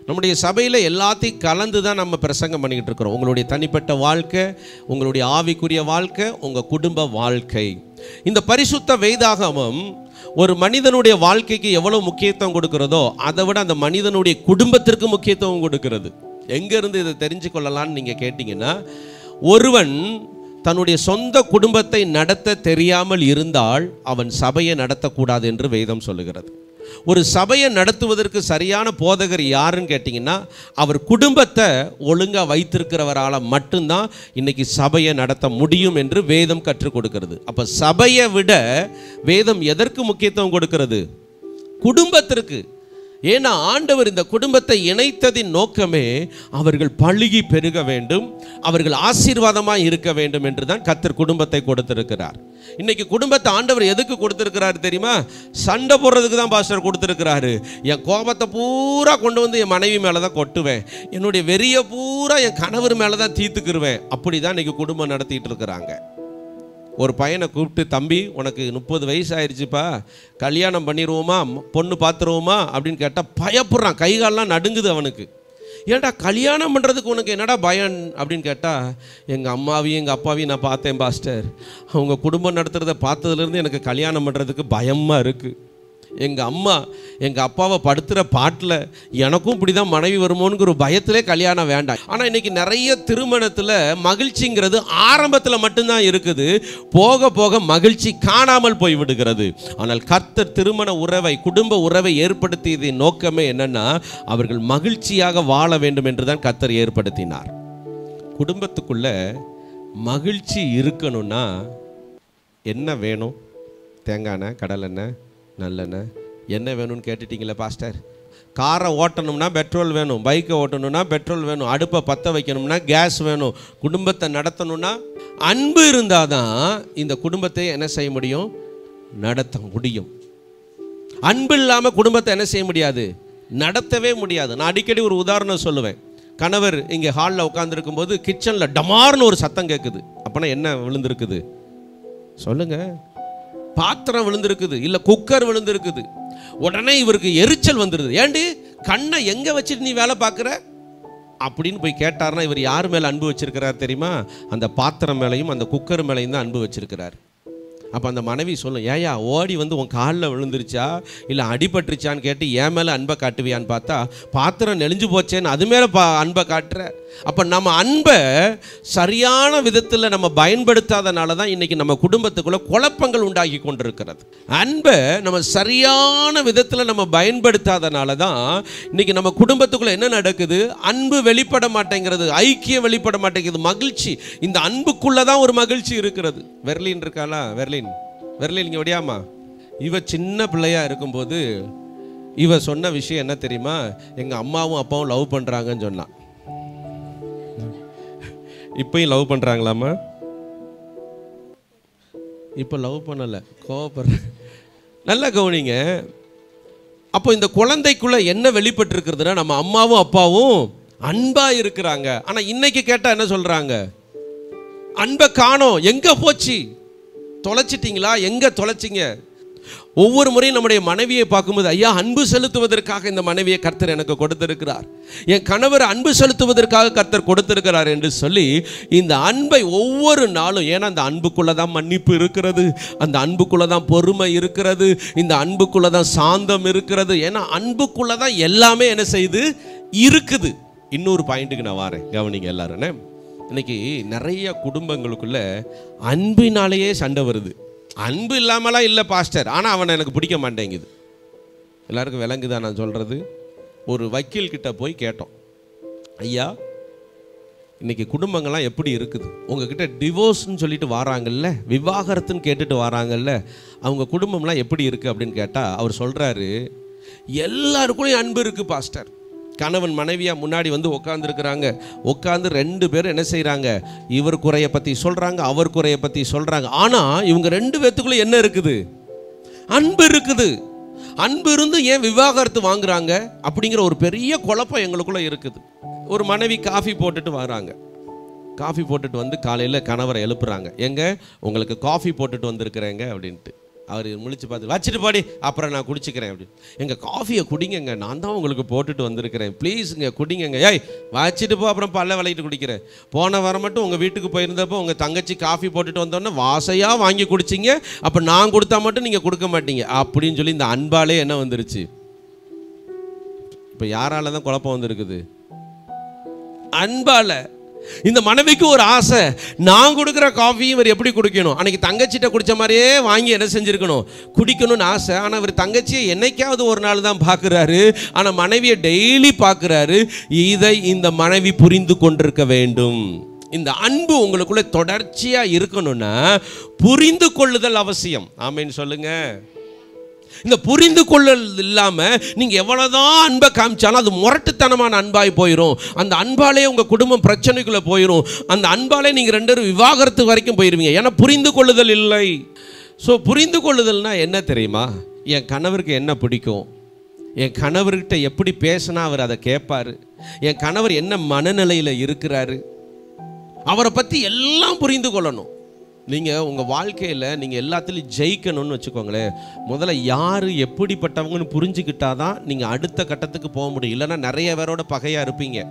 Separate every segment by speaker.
Speaker 1: நம்முடைய சபையில் எல்லாத்தையும் கலந்து தான் நம்ம பிரசங்கம் பண்ணிக்கிட்டு இருக்கிறோம் உங்களுடைய தனிப்பட்ட வாழ்க்கை உங்களுடைய ஆவிக்குரிய வாழ்க்கை உங்கள் குடும்ப வாழ்க்கை இந்த பரிசுத்த வேதாகமம் ஒரு மனிதனுடைய வாழ்க்கைக்கு எவ்வளவு முக்கியத்துவம் கொடுக்கிறதோ அதை விட அந்த மனிதனுடைய குடும்பத்திற்கு முக்கியத்துவம் கொடுக்கிறது எங்கேருந்து இதை தெரிஞ்சு கொள்ளலாம்னு நீங்கள் கேட்டிங்கன்னா ஒருவன் தன்னுடைய சொந்த குடும்பத்தை நடத்த தெரியாமல் இருந்தால் அவன் சபையை நடத்தக்கூடாது என்று வேதம் சொல்லுகிறது ஒரு சபையை நடத்துவதற்கு சரியான போதகர் யாருன்னு கேட்டிங்கன்னா அவர் குடும்பத்தை ஒழுங்காக வைத்திருக்கிறவரால் மட்டும்தான் இன்னைக்கு சபையை நடத்த முடியும் என்று வேதம் கற்றுக் கொடுக்கிறது அப்போ சபையை விட வேதம் எதற்கு முக்கியத்துவம் கொடுக்கிறது குடும்பத்திற்கு ஏன்னா ஆண்டவர் இந்த குடும்பத்தை இணைத்ததின் நோக்கமே அவர்கள் பழுகி பெருக வேண்டும் அவர்கள் ஆசீர்வாதமாக இருக்க வேண்டும் என்று தான் கத்தர் குடும்பத்தை கொடுத்திருக்கிறார் இன்னைக்கு குடும்பத்தை ஆண்டவர் எதுக்கு கொடுத்திருக்கிறாரு தெரியுமா சண்டை போடுறதுக்கு தான் பாஸ்டர் கொடுத்திருக்கிறாரு என் கோபத்தை பூரா கொண்டு வந்து என் மனைவி மேலே தான் கொட்டுவேன் என்னுடைய வெறியை பூரா என் கணவர் மேலே தான் தீர்த்துக்கிருவேன் அப்படி தான் இன்னைக்கு குடும்பம் நடத்திட்டு இருக்கிறாங்க ஒரு பையனை கூப்பிட்டு தம்பி உனக்கு முப்பது வயசு ஆயிடுச்சுப்பா கல்யாணம் பண்ணிடுவோமா பொண்ணு பார்த்துருவோமா அப்படின்னு கேட்டால் பயப்படுறான் கை கால்லாம் நடுங்குது அவனுக்கு ஏன்டா கல்யாணம் பண்ணுறதுக்கு உனக்கு என்னடா பயம் அப்படின்னு கேட்டால் எங்கள் அம்மாவையும் எங்கள் அப்பாவையும் நான் பார்த்தேன் பாஸ்டர் அவங்க குடும்பம் நடத்துகிறத பார்த்ததுலேருந்து எனக்கு கல்யாணம் பண்ணுறதுக்கு பயமாக இருக்குது எங்கள் அம்மா எங்கள் அப்பாவை படுத்துகிற பாட்டில் எனக்கும் இப்படி தான் மனைவி வருமோங்கிற ஒரு பயத்திலே கல்யாணம் வேண்டாம் ஆனால் இன்றைக்கி நிறைய திருமணத்தில் மகிழ்ச்சிங்கிறது ஆரம்பத்தில் மட்டும்தான் இருக்குது போக போக மகிழ்ச்சி காணாமல் போய் விடுகிறது ஆனால் கர்த்தர் திருமண உறவை குடும்ப உறவை ஏற்படுத்தியதின் நோக்கமே என்னன்னா அவர்கள் மகிழ்ச்சியாக வாழ வேண்டும் என்று தான் கர்த்தர் ஏற்படுத்தினார் குடும்பத்துக்குள்ள மகிழ்ச்சி இருக்கணும்னா என்ன வேணும் தேங்காய் எண்ணெய் கடலை எண்ணெய் நல்லெண்ணெய் என்ன வேணும்னு கேட்டுட்டீங்களே பாஸ்டர் காரை ஓட்டணும்னா பெட்ரோல் வேணும் பைக்கை ஓட்டணும்னா பெட்ரோல் வேணும் அடுப்பை பற்ற வைக்கணும்னா கேஸ் வேணும் குடும்பத்தை நடத்தணும்னா அன்பு இருந்தால் தான் இந்த குடும்பத்தை என்ன செய்ய முடியும் நடத்த முடியும் அன்பு இல்லாமல் குடும்பத்தை என்ன செய்ய முடியாது நடத்தவே முடியாது நான் அடிக்கடி ஒரு உதாரணம் சொல்லுவேன் கணவர் இங்கே ஹாலில் உட்காந்துருக்கும் போது கிச்சனில் டமார்னு ஒரு சத்தம் கேட்குது அப்போனா என்ன விழுந்திருக்குது சொல்லுங்க பாத்திரம் விழுந்திருக்குது இல்லை குக்கர் விழுந்திருக்குது உடனே இவருக்கு எரிச்சல் வந்துடுது ஏண்டி கண்ணை எங்கே வச்சுட்டு நீ வேலை பார்க்குற அப்படின்னு போய் கேட்டார்னா இவர் யார் மேலே அன்பு வச்சிருக்கிறார் தெரியுமா அந்த பாத்திரம் மேலேயும் அந்த குக்கர் மேலேயும் தான் அன்பு வச்சிருக்கிறார் அப்போ அந்த மனைவி சொல்லும் ஏயா ஓடி வந்து உன் காலில் விழுந்துருச்சா இல்லை அடிபட்டுருச்சான்னு கேட்டு என் மேலே அன்பை காட்டுவியான்னு பார்த்தா பாத்திரம் நெளிஞ்சு போச்சேன்னு அது மேலே பா அன்பை காட்டுற அப்போ நம்ம அன்பை சரியான விதத்தில் நம்ம பயன்படுத்தாதனால தான் இன்றைக்கி நம்ம குடும்பத்துக்குள்ளே குழப்பங்கள் உண்டாகி கொண்டிருக்கிறது அன்பை நம்ம சரியான விதத்தில் நம்ம பயன்படுத்தாதனால தான் இன்றைக்கி நம்ம குடும்பத்துக்குள்ளே என்ன நடக்குது அன்பு வெளிப்பட மாட்டேங்கிறது ஐக்கியம் வெளிப்பட மாட்டேங்குது மகிழ்ச்சி இந்த அன்புக்குள்ளே தான் ஒரு மகிழ்ச்சி இருக்கிறது வெர்லின் இருக்காளா வெர்லின் வெர்லின் இங்கே ஒடியாமா இவ சின்ன பிள்ளையா இருக்கும்போது இவ சொன்ன விஷயம் என்ன தெரியுமா எங்கள் அம்மாவும் அப்பாவும் லவ் பண்ணுறாங்கன்னு சொன்னான் இப்பயும் லவ் பண்ணுறாங்களாம்மா இப்போ லவ் பண்ணலை கோவப்படுற நல்லா கவனிங்க அப்போ இந்த குழந்தைக்குள்ள என்ன வெளிப்பட்டிருக்கிறதுனா நம்ம அம்மாவும் அப்பாவும் அன்பா இருக்கிறாங்க ஆனா இன்னைக்கு கேட்டா என்ன சொல்றாங்க அன்பை காணோம் எங்க போச்சு தொலைச்சிட்டீங்களா எங்க தொலைச்சிங்க ஒவ்வொரு முறையும் நம்முடைய மனைவியை பார்க்கும்போது ஐயா அன்பு செலுத்துவதற்காக இந்த மனைவியை கர்த்தர் எனக்கு கொடுத்திருக்கிறார் என் கணவர் அன்பு செலுத்துவதற்காக கர்த்தர் கொடுத்திருக்கிறார் என்று சொல்லி இந்த அன்பை ஒவ்வொரு நாளும் ஏன்னா அந்த அன்புக்குள்ள தான் மன்னிப்பு இருக்கிறது அந்த அன்புக்குள்ள தான் பொறுமை இருக்கிறது இந்த அன்புக்குள்ள தான் சாந்தம் இருக்கிறது ஏன்னா அன்புக்குள்ள தான் எல்லாமே என்ன செய்யுது இருக்குது இன்னொரு பாயிண்ட்டுக்கு நான் வரேன் கவனிங்க எல்லாரும் இன்னைக்கு நிறைய குடும்பங்களுக்குள்ள அன்பினாலேயே சண்டை வருது அன்பு இல்லாமலாம் இல்லை பாஸ்டர் ஆனால் அவனை எனக்கு பிடிக்க மாட்டேங்குது எல்லாருக்கும் விளங்குதா நான் சொல்கிறது ஒரு வக்கீல் கிட்ட போய் கேட்டோம் ஐயா இன்னைக்கு குடும்பங்கள்லாம் எப்படி இருக்குது உங்ககிட்ட டிவோர்ஸ்னு சொல்லிட்டு வராங்கல்ல விவாகரத்துன்னு கேட்டுட்டு வராங்கல்ல அவங்க குடும்பம்லாம் எப்படி இருக்குது அப்படின்னு கேட்டால் அவர் சொல்கிறாரு எல்லாருக்குள்ளேயும் அன்பு இருக்குது பாஸ்டர் கணவன் மனைவியா முன்னாடி வந்து உட்காந்துருக்குறாங்க உட்காந்து ரெண்டு பேரும் என்ன செய்கிறாங்க இவர் குறைய பற்றி சொல்கிறாங்க அவர் குறைய பற்றி சொல்கிறாங்க ஆனால் இவங்க ரெண்டு பேர்த்துக்குள்ளே என்ன இருக்குது அன்பு இருக்குது அன்பு இருந்து ஏன் விவாகரத்து வாங்குறாங்க அப்படிங்கிற ஒரு பெரிய குழப்பம் எங்களுக்குள்ள இருக்குது ஒரு மனைவி காஃபி போட்டுட்டு வராங்க காஃபி போட்டுட்டு வந்து காலையில் கணவரை எழுப்புறாங்க எங்க உங்களுக்கு காஃபி போட்டுட்டு வந்திருக்கிறேங்க அப்படின்ட்டு அவர் முழிச்சு பார்த்து வச்சுட்டு பாடி அப்புறம் நான் குடிச்சுக்கிறேன் அப்படி எங்கள் காஃபியை குடிங்கங்க நான் தான் உங்களுக்கு போட்டுட்டு வந்திருக்கிறேன் ப்ளீஸுங்க குடிங்கங்க ஏய் வச்சுட்டு போ அப்புறம் பல்ல விளையிட்டு குடிக்கிறேன் போன வாரம் மட்டும் உங்கள் வீட்டுக்கு போயிருந்தப்போ உங்கள் தங்கச்சி காஃபி போட்டுட்டு வந்தோடனே வாசையாக வாங்கி குடிச்சிங்க அப்போ நான் கொடுத்தா மட்டும் நீங்கள் கொடுக்க மாட்டீங்க அப்படின்னு சொல்லி இந்த அன்பாலே என்ன வந்துருச்சு இப்போ யாரால தான் குழப்பம் வந்திருக்குது அன்பால இந்த மனைவிக்கு ஒரு ஆசை நான் கொடுக்குற காஃபியும் இவர் எப்படி குடிக்கணும் அன்னைக்கு தங்கச்சிட்ட குடிச்ச மாதிரியே வாங்கி என்ன செஞ்சிருக்கணும் குடிக்கணும்னு ஆசை ஆனால் இவர் தங்கச்சியை என்னைக்காவது ஒரு நாள் தான் பார்க்குறாரு ஆனால் மனைவியை டெய்லி பார்க்குறாரு இதை இந்த மனைவி புரிந்து கொண்டிருக்க வேண்டும் இந்த அன்பு உங்களுக்குள்ள தொடர்ச்சியா இருக்கணும்னா புரிந்து கொள்ளுதல் அவசியம் ஆமேன்னு சொல்லுங்க இந்த புரிந்து கொள்ளல் இல்லாம நீங்க எவ்வளவுதான் அன்பை காமிச்சாலும் அது முரட்டுத்தனமான அன்பாய் போயிடும் அந்த அன்பாலே உங்க குடும்பம் பிரச்சனைக்குள்ள போயிடும் அந்த அன்பாலே நீங்க ரெண்டு பேரும் விவாகரத்து வரைக்கும் போயிருவீங்க ஏன்னா புரிந்து கொள்ளுதல் இல்லை ஸோ புரிந்து கொள்ளுதல்னா என்ன தெரியுமா என் கணவருக்கு என்ன பிடிக்கும் என் கணவர்கிட்ட எப்படி பேசினா அவர் அதை கேட்பாரு என் கணவர் என்ன மனநிலையில் இருக்கிறாரு அவரை பற்றி எல்லாம் புரிந்து கொள்ளணும் நீங்கள் உங்கள் வாழ்க்கையில் நீங்கள் எல்லாத்துலேயும் ஜெயிக்கணும்னு வச்சுக்கோங்களேன் முதல்ல யார் எப்படிப்பட்டவங்கன்னு புரிஞ்சுக்கிட்டா தான் நீங்கள் அடுத்த கட்டத்துக்கு போக முடியும் இல்லைன்னா நிறைய பேரோட பகையாக இருப்பீங்க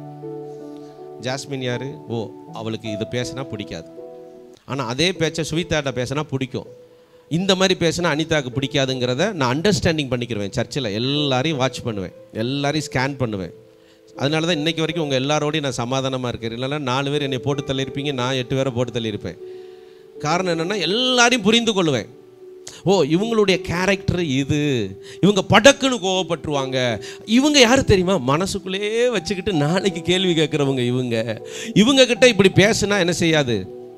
Speaker 1: ஜாஸ்மின் யார் ஓ அவளுக்கு இது பேசினா பிடிக்காது ஆனால் அதே பேச்சை சுவிதாட்ட பேசினா பிடிக்கும் இந்த மாதிரி பேசினா அனிதாவுக்கு பிடிக்காதுங்கிறத நான் அண்டர்ஸ்டாண்டிங் பண்ணிக்கிருவேன் சர்ச்சில் எல்லாரையும் வாட்ச் பண்ணுவேன் எல்லாரையும் ஸ்கேன் பண்ணுவேன் அதனால தான் இன்றைக்கி வரைக்கும் உங்கள் எல்லாரோடையும் நான் சமாதானமாக இருக்கேன் இல்லைன்னா நாலு பேர் என்னை போட்டு தள்ளியிருப்பீங்க நான் எட்டு பேரை போட்டு தள்ளியிருப்பேன் காரணம் என்னென்னா எல்லாரையும் புரிந்து கொள்ளுவேன் ஓ இவங்களுடைய கேரக்டர் இது இவங்க படக்குன்னு கோவப்பட்டுருவாங்க இவங்க யார் தெரியுமா மனசுக்குள்ளேயே வச்சுக்கிட்டு நாளைக்கு கேள்வி கேட்குறவங்க இவங்க இவங்க கிட்ட இப்படி பேசுனா என்ன செய்யாது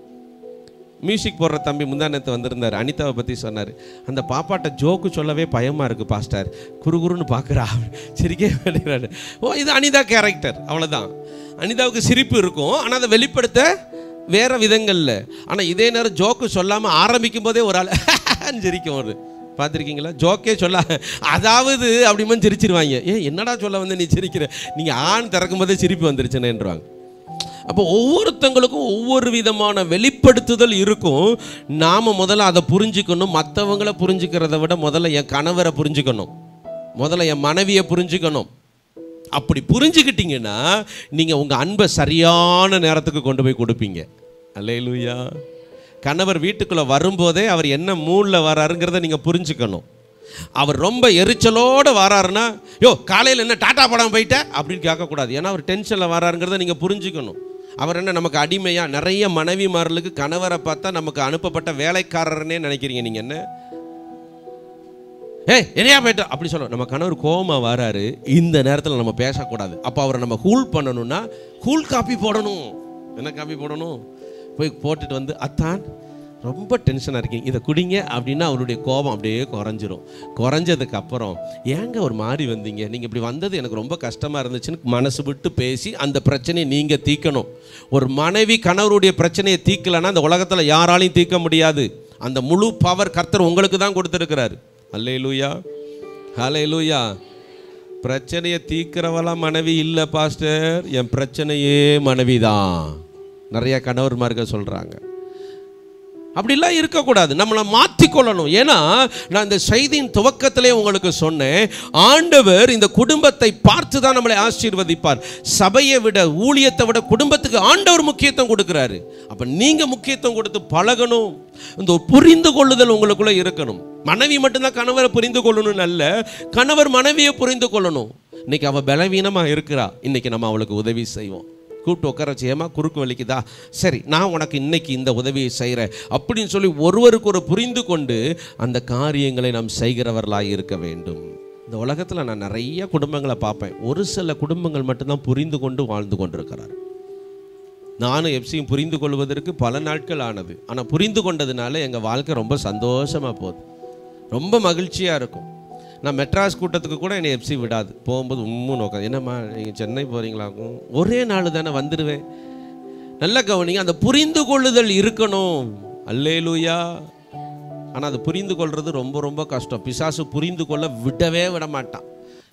Speaker 1: மியூசிக் போடுற தம்பி முந்தானத்து வந்திருந்தார் அனிதாவை பற்றி சொன்னார் அந்த பாப்பாட்ட ஜோக்கு சொல்லவே பயமாக இருக்குது பாஸ்டர் குறுகுறுன்னு பார்க்குறா சிரிக்கவே மாட்டேங்கிறாரு ஓ இது அனிதா கேரக்டர் அவ்வளோதான் அனிதாவுக்கு சிரிப்பு இருக்கும் ஆனால் அதை வெளிப்படுத்த வேற விதங்களில் ஆனால் இதே நேரம் ஜோக்கு சொல்லாமல் ஆரம்பிக்கும் போதே ஒரு ஆள் சிரிக்கும் ஒரு பார்த்துருக்கீங்களா ஜோக்கே சொல்ல அதாவது அப்படிமா சிரிச்சிருவாங்க ஏன் என்னடா சொல்ல வந்து நீ சிரிக்கிற நீங்கள் ஆண் திறக்கும் போதே சிரிப்பு வந்துருச்சுன்னேன்றாங்க அப்போ ஒவ்வொருத்தங்களுக்கும் ஒவ்வொரு விதமான வெளிப்படுத்துதல் இருக்கும் நாம் முதல்ல அதை புரிஞ்சுக்கணும் மற்றவங்கள புரிஞ்சுக்கிறத விட முதல்ல என் கணவரை புரிஞ்சுக்கணும் முதல்ல என் மனைவியை புரிஞ்சுக்கணும் அப்படி புரிஞ்சுக்கிட்டீங்கன்னா நீங்கள் உங்கள் அன்பை சரியான நேரத்துக்கு கொண்டு போய் கொடுப்பீங்க அல்லேலூயா கணவர் வீட்டுக்குள்ளே வரும்போதே அவர் என்ன மூடில் வராருங்கிறத நீங்கள் புரிஞ்சுக்கணும் அவர் ரொம்ப எரிச்சலோடு வராருன்னா யோ காலையில் என்ன டாட்டா படம் போயிட்ட அப்படின்னு கேட்கக்கூடாது ஏன்னா அவர் டென்ஷனில் வராருங்கிறத நீங்கள் புரிஞ்சுக்கணும் அவர் என்ன நமக்கு அடிமையா நிறைய மனைவிமார்களுக்கு கணவரை பார்த்தா நமக்கு அனுப்பப்பட்ட வேலைக்காரர்னே நினைக்கிறீங்க நீங்கள் என்ன ஏய் என்னையா போயிட்டா அப்படி சொல்ல நம்ம கணவர் கோமா வராரு இந்த நேரத்தில் நம்ம பேசக்கூடாது அப்போ அவரை நம்ம கூல் பண்ணணும்னா கூல் காப்பி போடணும் என்ன காப்பி போடணும் போய் போட்டுட்டு வந்து அத்தான் ரொம்ப டென்ஷனாக இருக்கீங்க இதை குடிங்க அப்படின்னா அவருடைய கோபம் அப்படியே குறைஞ்சிரும் குறைஞ்சதுக்கு அப்புறம் ஏங்க ஒரு மாதிரி வந்தீங்க நீங்கள் இப்படி வந்தது எனக்கு ரொம்ப கஷ்டமாக இருந்துச்சுன்னு மனசு விட்டு பேசி அந்த பிரச்சனையை நீங்கள் தீர்க்கணும் ஒரு மனைவி கணவருடைய பிரச்சனையை தீர்க்கலைன்னா அந்த உலகத்தில் யாராலையும் தீர்க்க முடியாது அந்த முழு பவர் கர்த்தர் உங்களுக்கு தான் கொடுத்துருக்கிறாரு அல்லே லூயா ஹலே லூயா பிரச்சனையை தீர்க்கிறவெல்லாம் மனைவி இல்லை பாஸ்டர் என் பிரச்சனையே மனைவி தான் நிறைய கணவர்மார்கள் சொல்கிறாங்க அப்படிலாம் இருக்கக்கூடாது நம்மளை மாற்றிக்கொள்ளணும் ஏன்னா நான் இந்த செய்தியின் துவக்கத்திலே உங்களுக்கு சொன்னேன் ஆண்டவர் இந்த குடும்பத்தை பார்த்து தான் நம்மளை ஆசீர்வதிப்பார் சபையை விட ஊழியத்தை விட குடும்பத்துக்கு ஆண்டவர் முக்கியத்துவம் கொடுக்குறாரு அப்போ நீங்கள் முக்கியத்துவம் கொடுத்து பழகணும் இந்த ஒரு புரிந்து கொள்ளுதல் உங்களுக்குள்ள இருக்கணும் மனைவி மட்டும்தான் கணவரை புரிந்து கொள்ளணும் அல்ல கணவர் மனைவியை புரிந்து கொள்ளணும் இன்னைக்கு அவள் பலவீனமாக இருக்கிறா இன்னைக்கு நம்ம அவளுக்கு உதவி செய்வோம் கூப்பிட்டு உட்கார வச்சு ஏமா குறுக்கு வலிக்குதா சரி நான் உனக்கு இன்னைக்கு இந்த உதவியை செய்கிறேன் அப்படின்னு சொல்லி ஒருவருக்கு ஒரு புரிந்து கொண்டு அந்த காரியங்களை நாம் செய்கிறவர்களாக இருக்க வேண்டும் இந்த உலகத்தில் நான் நிறைய குடும்பங்களை பார்ப்பேன் ஒரு சில குடும்பங்கள் மட்டும்தான் புரிந்து கொண்டு வாழ்ந்து கொண்டிருக்கிறார் நானும் எப்சியும் புரிந்து கொள்வதற்கு பல நாட்கள் ஆனது ஆனால் புரிந்து கொண்டதுனால எங்கள் வாழ்க்கை ரொம்ப சந்தோஷமாக போகுது ரொம்ப மகிழ்ச்சியாக இருக்கும் நான் மெட்ராஸ் கூட்டத்துக்கு கூட என்னை எப்சி விடாது போகும்போது உம்முன்னு உட்காந்து என்னம்மா நீங்கள் சென்னை போகிறீங்களாக்கும் ஒரே நாள் தானே வந்துடுவேன் நல்ல கவனிங்க அந்த புரிந்து கொள்ளுதல் இருக்கணும் அல்லேலூயா ஆனால் அது புரிந்து கொள்வது ரொம்ப ரொம்ப கஷ்டம் பிசாசு புரிந்து கொள்ள விடவே விட மாட்டான்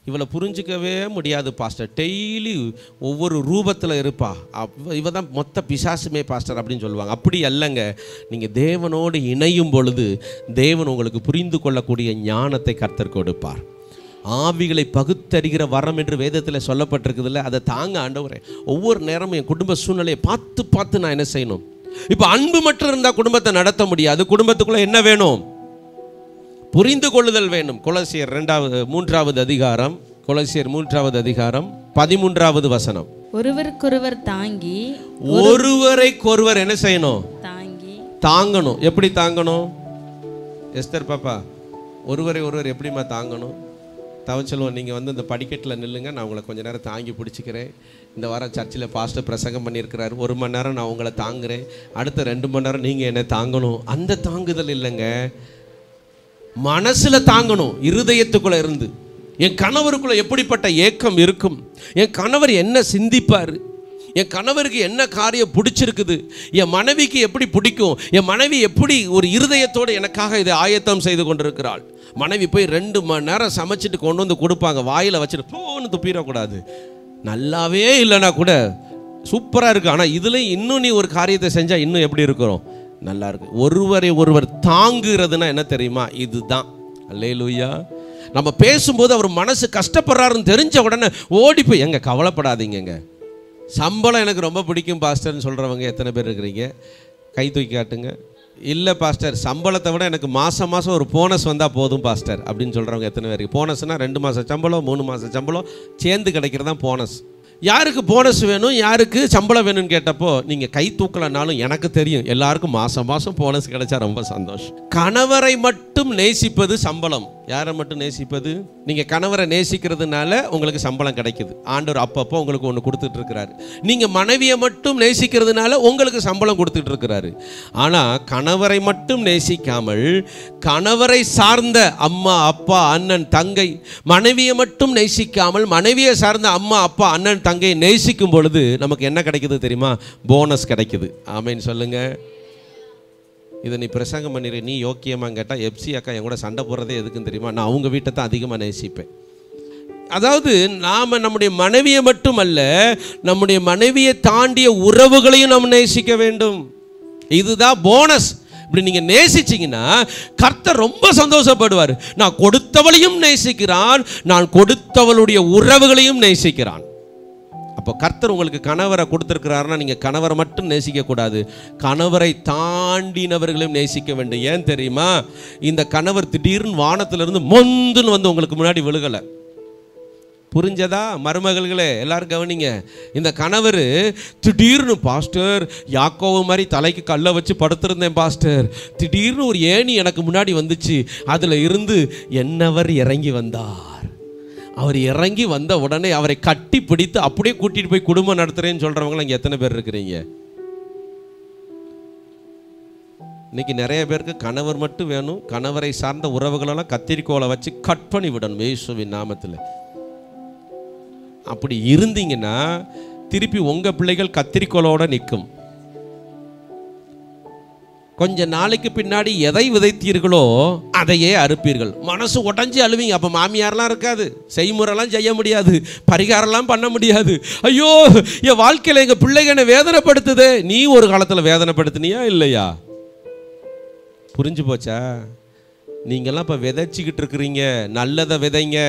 Speaker 1: இவளை புரிஞ்சிக்கவே முடியாது பாஸ்டர் டெய்லி ஒவ்வொரு ரூபத்தில் இருப்பா அவ இவ தான் மொத்த பிசாசுமே பாஸ்டர் அப்படின்னு சொல்லுவாங்க அப்படி அல்லங்க நீங்கள் தேவனோடு இணையும் பொழுது தேவன் உங்களுக்கு புரிந்து கொள்ளக்கூடிய ஞானத்தை கர்த்தர் கொடுப்பார் ஆவிகளை பகுத்தறிகிற வரம் என்று வேதத்தில் சொல்லப்பட்டிருக்குதுல்ல அதை தாங்க ஆண்டவரே ஒவ்வொரு நேரமும் என் குடும்ப சூழ்நிலையை பார்த்து பார்த்து நான் என்ன செய்யணும் இப்போ அன்பு மட்டும் இருந்தால் குடும்பத்தை நடத்த முடியாது குடும்பத்துக்குள்ள என்ன வேணும் புரிந்து கொள்ளுதல் வேண்டும் கொலசியர் இரண்டாவது மூன்றாவது அதிகாரம் கொலசியர் மூன்றாவது அதிகாரம் பதிமூன்றாவது வசனம்
Speaker 2: ஒருவருக்கொருவர் தாங்கி
Speaker 1: ஒருவரைக்கொருவர் என்ன செய்யணும்
Speaker 2: தாங்கி
Speaker 1: தாங்கணும் எப்படி தாங்கணும் எஸ்தர் பாப்பா ஒருவரை ஒருவர் எப்படிம்மா தாங்கணும் தவச்செல்வம் நீங்கள் வந்து இந்த படிக்கட்டில் நில்லுங்க நான் உங்களை கொஞ்ச நேரம் தாங்கி பிடிச்சிக்கிறேன் இந்த வாரம் சர்ச்சில் பாஸ்டர் பிரசங்கம் பண்ணியிருக்கிறாரு ஒரு மணி நேரம் நான் உங்களை தாங்குறேன் அடுத்த ரெண்டு மணி நேரம் நீங்கள் என்னை தாங்கணும் அந்த தாங்குதல் இல்லைங்க மனசுல தாங்கணும் இருதயத்துக்குள்ள இருந்து என் கணவருக்குள்ள எப்படிப்பட்ட ஏக்கம் இருக்கும் என் கணவர் என்ன சிந்திப்பார் என் கணவருக்கு என்ன காரியம் பிடிச்சிருக்குது என் மனைவிக்கு எப்படி பிடிக்கும் என் மனைவி எப்படி ஒரு இருதயத்தோடு எனக்காக இதை ஆயத்தம் செய்து கொண்டிருக்கிறாள் மனைவி போய் ரெண்டு மணி நேரம் சமைச்சிட்டு கொண்டு வந்து கொடுப்பாங்க வாயில் வச்சுட்டு போன்னு துப்பிடக்கூடாது நல்லாவே இல்லைன்னா கூட சூப்பராக இருக்கு ஆனால் இதுலேயும் இன்னும் நீ ஒரு காரியத்தை செஞ்சால் இன்னும் எப்படி இருக்கிறோம் நல்லா இருக்கு ஒருவரை ஒருவர் தாங்குறதுன்னா என்ன தெரியுமா இதுதான் அல்லேலூயா நம்ம பேசும்போது அவர் மனசு கஷ்டப்படுறாருன்னு தெரிஞ்ச உடனே ஓடி போய் எங்க கவலைப்படாதீங்கங்க சம்பளம் எனக்கு ரொம்ப பிடிக்கும் பாஸ்டர்னு சொல்கிறவங்க எத்தனை பேர் இருக்கிறீங்க கை தூக்கி காட்டுங்க இல்லை பாஸ்டர் சம்பளத்தை விட எனக்கு மாதம் மாதம் ஒரு போனஸ் வந்தால் போதும் பாஸ்டர் அப்படின்னு சொல்கிறவங்க எத்தனை பேர் போனஸ்னால் ரெண்டு மாதம் சம்பளம் மூணு மாதம் சம்பளம் சேர்ந்து கிடைக்கிறது தான் போனஸ் யாருக்கு போனஸ் வேணும் யாருக்கு சம்பளம் வேணும்னு கேட்டப்போ நீங்கள் கை தூக்கலனாலும் எனக்கு தெரியும் எல்லாருக்கும் மாதம் மாதம் போனஸ் கிடைச்சா ரொம்ப சந்தோஷம் கணவரை மட்டும் நேசிப்பது சம்பளம் யாரை மட்டும் நேசிப்பது நீங்கள் கணவரை நேசிக்கிறதுனால உங்களுக்கு சம்பளம் கிடைக்குது ஆண்டவர் அப்பப்போ உங்களுக்கு ஒன்று கொடுத்துட்டு இருக்கிறாரு நீங்கள் மனைவியை மட்டும் நேசிக்கிறதுனால உங்களுக்கு சம்பளம் கொடுத்துட்டு இருக்கிறாரு ஆனால் கணவரை மட்டும் நேசிக்காமல் கணவரை சார்ந்த அம்மா அப்பா அண்ணன் தங்கை மனைவியை மட்டும் நேசிக்காமல் மனைவியை சார்ந்த அம்மா அப்பா அண்ணன் தங்கை நேசிக்கும் பொழுது நமக்கு என்ன கிடைக்குது தெரியுமா போனஸ் கிடைக்குது ஆமைன்னு சொல்லுங்க இதை நீ பிரசங்கம் பண்ணிடு நீ யோக்கியமாக கேட்டால் எப்சி அக்கா என் கூட சண்டை போடுறதே எதுக்குன்னு தெரியுமா நான் அவங்க வீட்டை தான் அதிகமாக நேசிப்பேன் அதாவது நாம் நம்முடைய மனைவியை மட்டுமல்ல நம்முடைய மனைவியை தாண்டிய உறவுகளையும் நாம் நேசிக்க வேண்டும் இதுதான் போனஸ் இப்படி நீங்கள் நேசிச்சீங்கன்னா கர்த்தர் ரொம்ப சந்தோஷப்படுவார் நான் கொடுத்தவளையும் நேசிக்கிறான் நான் கொடுத்தவளுடைய உறவுகளையும் நேசிக்கிறான் அப்போ கர்த்தர் உங்களுக்கு கணவரை கொடுத்துருக்கிறாருன்னா நீங்கள் கணவரை மட்டும் நேசிக்கக்கூடாது கணவரை தாண்டினவர்களையும் நேசிக்க வேண்டும் ஏன் தெரியுமா இந்த கணவர் திடீர்னு வானத்திலிருந்து மொந்துன்னு வந்து உங்களுக்கு முன்னாடி விழுகலை புரிஞ்சதா மருமகள்களே எல்லாரும் கவனிங்க இந்த கணவர் திடீர்னு பாஸ்டர் யாக்கோவு மாதிரி தலைக்கு கல்லை வச்சு படுத்திருந்தேன் பாஸ்டர் திடீர்னு ஒரு ஏணி எனக்கு முன்னாடி வந்துச்சு அதில் இருந்து என்னவர் இறங்கி வந்தார் அவர் இறங்கி வந்த உடனே அவரை கட்டி பிடித்து அப்படியே கூட்டிட்டு போய் குடும்பம் நடத்துறேன்னு சொல்றவங்க இங்கே எத்தனை பேர் இருக்கிறீங்க இன்னைக்கு நிறைய பேருக்கு கணவர் மட்டும் வேணும் கணவரை சார்ந்த உறவுகளெல்லாம் கத்திரிக்கோலை வச்சு கட் பண்ணி விடணும் இயேசுவின் நாமத்தில் அப்படி இருந்தீங்கன்னா திருப்பி உங்க பிள்ளைகள் கத்திரிக்கோலோட நிற்கும் கொஞ்ச நாளைக்கு பின்னாடி எதை விதைத்தீர்களோ அதையே அறுப்பீர்கள் மனசு உடஞ்சி அழுவீங்க அப்போ மாமியார்லாம் இருக்காது செய்முறைலாம் செய்ய முடியாது பரிகாரம்லாம் பண்ண முடியாது ஐயோ என் வாழ்க்கையில் எங்கள் பிள்ளைங்க என்னை வேதனைப்படுத்துதே நீ ஒரு காலத்தில் வேதனைப்படுத்தினியா இல்லையா புரிஞ்சு போச்சா நீங்கெல்லாம் இப்போ விதைச்சிக்கிட்டு இருக்கிறீங்க நல்லதை விதைங்க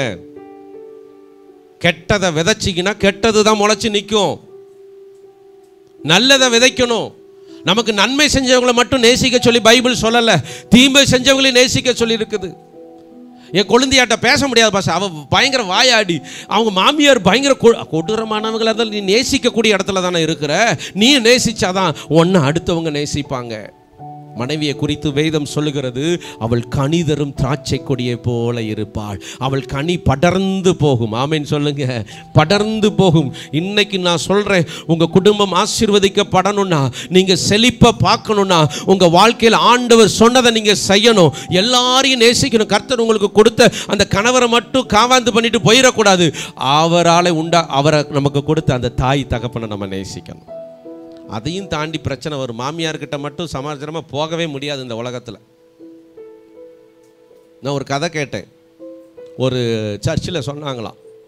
Speaker 1: கெட்டதை விதைச்சிங்கன்னா கெட்டது தான் முளைச்சி நிற்கும் நல்லதை விதைக்கணும் நமக்கு நன்மை செஞ்சவங்களை மட்டும் நேசிக்க சொல்லி பைபிள் சொல்லலை தீமை செஞ்சவங்களையும் நேசிக்க சொல்லி இருக்குது என் கொழுந்தியாட்ட பேச முடியாது பாச அவ பயங்கர வாயாடி அவங்க மாமியார் பயங்கர கொ- கொடூரமானவங்களா இருந்தாலும் நீ நேசிக்கக்கூடிய இடத்துல தானே இருக்கிற நீ நேசிச்சாதான் ஒன்று அடுத்தவங்க நேசிப்பாங்க மனைவியை குறித்து வேதம் சொல்லுகிறது அவள் கனி தரும் திராட்சை கொடியை போல இருப்பாள் அவள் கனி படர்ந்து போகும் ஆமேன்னு சொல்லுங்க படர்ந்து போகும் இன்னைக்கு நான் சொல்றேன் உங்க குடும்பம் ஆசீர்வதிக்கப்படணும்னா நீங்க செழிப்ப பார்க்கணும்னா உங்க வாழ்க்கையில் ஆண்டவர் சொன்னதை நீங்க செய்யணும் எல்லாரையும் நேசிக்கணும் கர்த்தர் உங்களுக்கு கொடுத்த அந்த கணவரை மட்டும் காவாந்து பண்ணிட்டு போயிடக்கூடாது அவரால் உண்டா அவரை நமக்கு கொடுத்த அந்த தாய் தகப்பனை நம்ம நேசிக்கணும் அதையும் தாண்டி பிரச்சனை வரும் மாமியார்கிட்ட மட்டும் சமாச்சாரமாக போகவே முடியாது இந்த உலகத்தில் நான் ஒரு கதை கேட்டேன் ஒரு சர்ச்சில் சொன்னாங்களாம்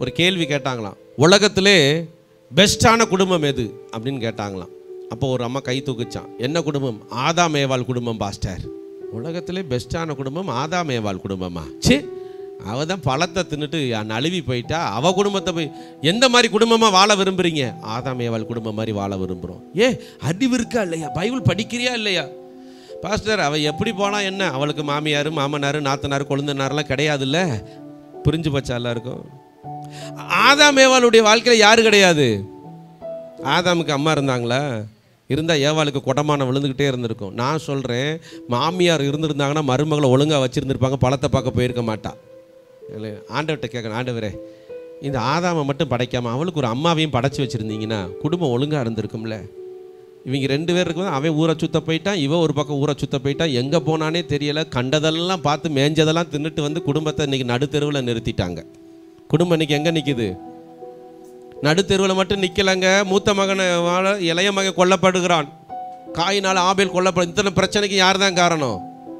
Speaker 1: ஒரு கேள்வி கேட்டாங்களாம் உலகத்திலே பெஸ்ட்டான குடும்பம் எது அப்படின்னு கேட்டாங்களாம் அப்போ ஒரு அம்மா கை தூக்குச்சான் என்ன குடும்பம் ஆதாம் ஏவாள் குடும்பம் பாஸ்டர் உலகத்திலே பெஸ்ட்டான குடும்பம் ஆதாம் ஏவாள் குடும்பமா சே அவ தான் பழத்தை தின்னுட்டு நழுவி போயிட்டா அவ குடும்பத்தை போய் எந்த மாதிரி குடும்பமாக வாழ விரும்புறீங்க ஆதாம் ஏவாள் குடும்பம் மாதிரி வாழ விரும்புகிறோம் ஏ அறிவு இருக்கா இல்லையா பைபிள் படிக்கிறியா இல்லையா பாஸ்டர் அவள் எப்படி போனால் என்ன அவளுக்கு மாமியார் மாமனார் நாத்தனார் கொழுந்தனார்லாம் கிடையாதுல்ல புரிஞ்சு போச்சா எல்லாருக்கும் ஆதாம் ஏவாளுடைய வாழ்க்கையில் யாரு கிடையாது ஆதாமுக்கு அம்மா இருந்தாங்களா இருந்தால் ஏவாளுக்கு கொடமான விழுந்துக்கிட்டே இருந்திருக்கும் நான் சொல்கிறேன் மாமியார் இருந்திருந்தாங்கன்னா மருமகளை ஒழுங்காக வச்சுருந்துருப்பாங்க பழத்தை பார்க்க போயிருக்க மாட்டா இல்லை ஆண்டவர்கிட்ட கேட்கணும் ஆண்டவரே இந்த ஆதாமை மட்டும் படைக்காம அவளுக்கு ஒரு அம்மாவையும் படைச்சி வச்சுருந்தீங்கன்னா குடும்பம் ஒழுங்காக இருந்திருக்கும்ல இவங்க ரெண்டு பேர் இருக்கும் அவன் ஊரை சுத்த போயிட்டான் இவன் ஒரு பக்கம் ஊரை சுத்த போயிட்டான் எங்கே போனானே தெரியல கண்டதெல்லாம் பார்த்து மேஞ்சதெல்லாம் தின்னுட்டு வந்து குடும்பத்தை இன்னைக்கு நடுத்தெருவில் நிறுத்திட்டாங்க குடும்பம் இன்னைக்கு எங்கே நிற்கிது நடுத்தெருவில் மட்டும் நிற்கலைங்க மூத்த மகனை வாழ இளைய மகன் கொல்லப்படுகிறான் காயினால் ஆபேல் கொல்லப்படு இத்தனை பிரச்சனைக்கு யார் தான் காரணம்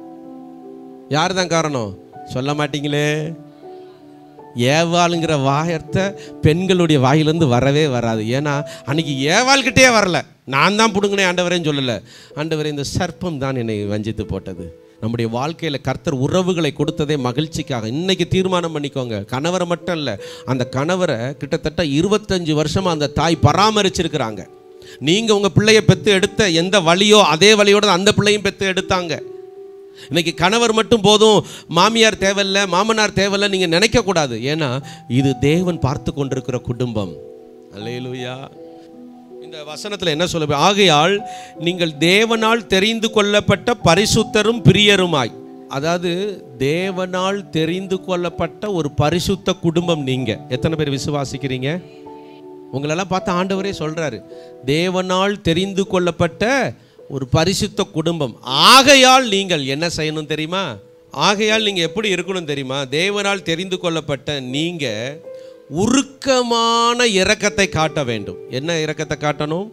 Speaker 1: யார் தான் காரணம் சொல்ல மாட்டீங்களே ஏவாளுங்கிற வாயத்தை பெண்களுடைய வாயிலிருந்து வரவே வராது ஏன்னா அன்னைக்கு ஏவாள்கிட்டே வரல நான் தான் பிடுங்கினேன் ஆண்டவரேன்னு சொல்லலை ஆண்டவரே இந்த சர்ப்பம் தான் என்னை வஞ்சித்து போட்டது நம்முடைய வாழ்க்கையில் கர்த்தர் உறவுகளை கொடுத்ததே மகிழ்ச்சிக்காக இன்னைக்கு தீர்மானம் பண்ணிக்கோங்க கணவரை மட்டும் இல்லை அந்த கணவரை கிட்டத்தட்ட இருபத்தஞ்சு வருஷமாக அந்த தாய் பராமரிச்சிருக்கிறாங்க நீங்கள் உங்கள் பிள்ளையை பெற்று எடுத்த எந்த வழியோ அதே வழியோட தான் அந்த பிள்ளையும் பெற்று எடுத்தாங்க இன்னைக்கு கணவர் மட்டும் போதும் மாமியார் தேவையில்ல மாமனார் தேவையில்ல நீங்கள் நினைக்கக்கூடாது ஏன்னா இது தேவன் பார்த்து கொண்டிருக்கிற குடும்பம் அல்லேலூயா இந்த வசனத்தில் என்ன சொல்ல ஆகையால் நீங்கள் தேவனால் தெரிந்து கொள்ளப்பட்ட பரிசுத்தரும் பிரியருமாய் அதாவது தேவனால் தெரிந்து கொள்ளப்பட்ட ஒரு பரிசுத்த குடும்பம் நீங்க எத்தனை பேர் விசுவாசிக்கிறீங்க உங்களெல்லாம் பார்த்து ஆண்டவரே சொல்றாரு தேவனால் தெரிந்து கொள்ளப்பட்ட ஒரு பரிசுத்த குடும்பம் ஆகையால் நீங்கள் என்ன செய்யணும் தெரியுமா ஆகையால் நீங்கள் எப்படி இருக்கணும் தெரியுமா தேவனால் தெரிந்து கொள்ளப்பட்ட நீங்கள் உருக்கமான இரக்கத்தை காட்ட வேண்டும் என்ன இரக்கத்தை காட்டணும்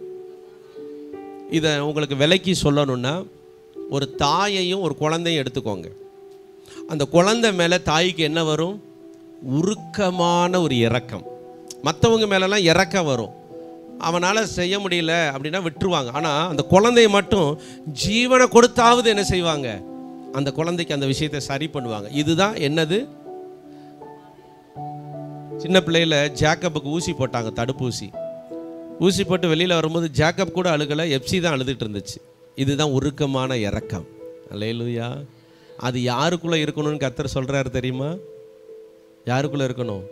Speaker 1: இதை உங்களுக்கு விலைக்கு சொல்லணும்னா ஒரு தாயையும் ஒரு குழந்தையும் எடுத்துக்கோங்க அந்த குழந்தை மேலே தாய்க்கு என்ன வரும் உருக்கமான ஒரு இரக்கம் மற்றவங்க மேலெல்லாம் இறக்கம் வரும் அவனால் செய்ய முடியல அப்படின்னா விட்டுருவாங்க ஆனால் அந்த குழந்தைய மட்டும் ஜீவனை கொடுத்தாவது என்ன செய்வாங்க அந்த குழந்தைக்கு அந்த விஷயத்தை சரி பண்ணுவாங்க இதுதான் என்னது சின்ன பிள்ளையில ஜாக்கப்புக்கு ஊசி போட்டாங்க தடுப்பூசி ஊசி போட்டு வெளியில் வரும்போது ஜாக்கப் கூட அழுகலை எப்சி தான் அழுதுட்டு இருந்துச்சு இதுதான் உருக்கமான இறக்கம் அல்லேலூயா அது யாருக்குள்ளே இருக்கணும்னு கர்த்தர் சொல்கிறாரு தெரியுமா யாருக்குள்ளே இருக்கணும்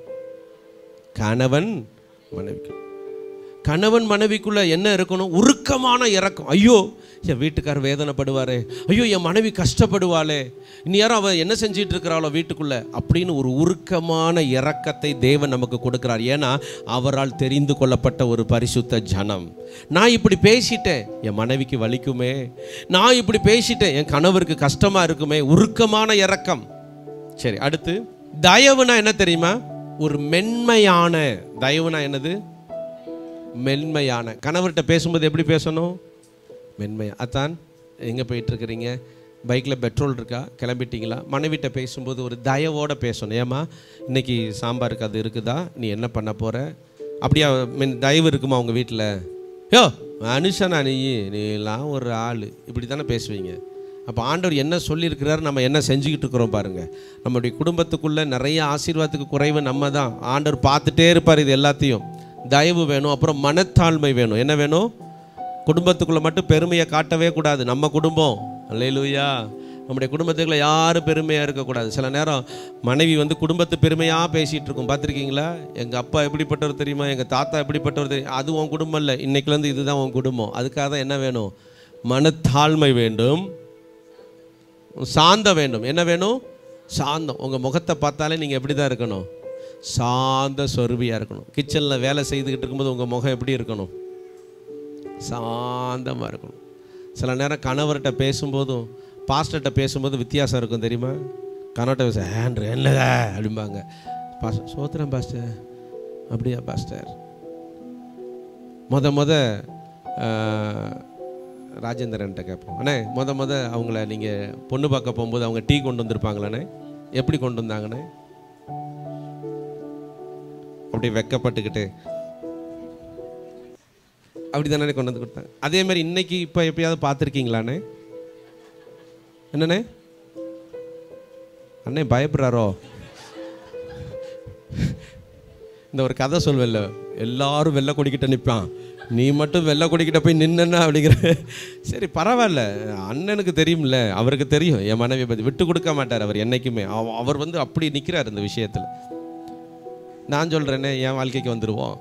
Speaker 1: கணவன் மனைவிக்கு கணவன் மனைவிக்குள்ள என்ன இருக்கணும் உருக்கமான இறக்கம் ஐயோ என் வீட்டுக்காரர் வேதனைப்படுவாரே ஐயோ என் மனைவி கஷ்டப்படுவாளே இனி யாரும் அவள் என்ன செஞ்சிட்டு இருக்கிறாளோ வீட்டுக்குள்ள அப்படின்னு ஒரு உருக்கமான இறக்கத்தை தேவன் நமக்கு கொடுக்கிறார் ஏன்னா அவரால் தெரிந்து கொள்ளப்பட்ட ஒரு பரிசுத்த ஜனம் நான் இப்படி பேசிட்டேன் என் மனைவிக்கு வலிக்குமே நான் இப்படி பேசிட்டேன் என் கணவருக்கு கஷ்டமா இருக்குமே உருக்கமான இறக்கம் சரி அடுத்து தயவுனா என்ன தெரியுமா ஒரு மென்மையான தயவுனா என்னது மென்மையான கணவர்கிட்ட பேசும்போது எப்படி பேசணும் மென்மையா அத்தான் எங்கே போயிட்டு இருக்கிறீங்க பைக்கில் பெட்ரோல் இருக்கா கிளம்பிட்டீங்களா மனைவிட்ட பேசும்போது ஒரு தயவோட பேசணும் ஏமா இன்னைக்கு சாம்பாருக்கு அது இருக்குதா நீ என்ன பண்ண போற அப்படியா மீன் தயவு இருக்குமா உங்கள் வீட்டில் யோ மனுஷனா நீ நீலாம் ஒரு ஆள் இப்படி தானே பேசுவீங்க அப்போ ஆண்டவர் என்ன சொல்லியிருக்கிறாரு நம்ம என்ன செஞ்சுக்கிட்டு இருக்கிறோம் பாருங்க நம்மளுடைய குடும்பத்துக்குள்ள நிறைய ஆசீர்வாதத்துக்கு குறைவு நம்ம தான் ஆண்டவர் பார்த்துட்டே இருப்பார் இது எல்லாத்தையும் தயவு வேணும் அப்புறம் மனத்தாழ்மை வேணும் என்ன வேணும் குடும்பத்துக்குள்ள மட்டும் பெருமையை காட்டவே கூடாது நம்ம குடும்பம் அல்லேலூயா நம்முடைய குடும்பத்துக்குள்ள யாரும் பெருமையாக இருக்கக்கூடாது சில நேரம் மனைவி வந்து குடும்பத்து பெருமையாக பேசிகிட்டு இருக்கும் பார்த்துருக்கீங்களா எங்கள் அப்பா எப்படிப்பட்டவர் தெரியுமா எங்கள் தாத்தா எப்படிப்பட்டவர் தெரியும் அது உன் குடும்பம் இல்லை இன்னைக்குலேருந்து இதுதான் உன் குடும்பம் அதுக்காக தான் என்ன வேணும் மனத்தாழ்மை வேண்டும் சாந்தம் வேண்டும் என்ன வேணும் சாந்தம் உங்கள் முகத்தை பார்த்தாலே நீங்கள் எப்படி தான் இருக்கணும் சாந்த சொருபியாக இருக்கணும் கிச்சனில் வேலை செய்துக்கிட்டு இருக்கும்போது உங்கள் முகம் எப்படி இருக்கணும் சாந்தமாக இருக்கணும் சில நேரம் கணவர்கிட்ட பேசும்போதும் பாஸ்டர்கிட்ட பேசும்போது வித்தியாசம் இருக்கும் தெரியுமா கணவர்கிட்ட பேச ஹேண்ட்ரு என்னங்க அப்படிம்பாங்க பாஸ்டர் சோத்திரம் பாஸ்டர் அப்படியா பாஸ்டர் முத முத ஆஹ், ராஜேந்திரன்ட்ட கேட்போம் அண்ணே முத முத அவங்கள நீங்கள் பொண்ணு பார்க்க போகும்போது அவங்க டீ கொண்டு வந்திருப்பாங்களாண்ணே எப்படி கொண்டு வந்தாங்கண்ணே அப்படியே வெக்கப்பட்டுக்கிட்டு அப்படி தானே கொண்டு வந்து கொடுத்தாங்க அதே மாதிரி இன்னைக்கு இப்போ எப்பயாவது பார்த்துருக்கீங்களாண்ணே என்னண்ணே அண்ணே பயப்படுறாரோ இந்த ஒரு கதை சொல்வேன்ல எல்லாரும் வெள்ளை கொடிக்கிட்ட நிற்பான் நீ மட்டும் வெள்ளை கொடிக்கிட்ட போய் நின்னா அப்படிங்கிற சரி பரவாயில்ல அண்ணனுக்கு தெரியும்ல அவருக்கு தெரியும் என் மனைவியை பற்றி விட்டு கொடுக்க மாட்டார் அவர் என்னைக்குமே அவ- அவர் வந்து அப்படி நிற்கிறார் இந்த விஷயத்தில் நான் சொல்கிறேனே என் வாழ்க்கைக்கு வந்துடுவோம்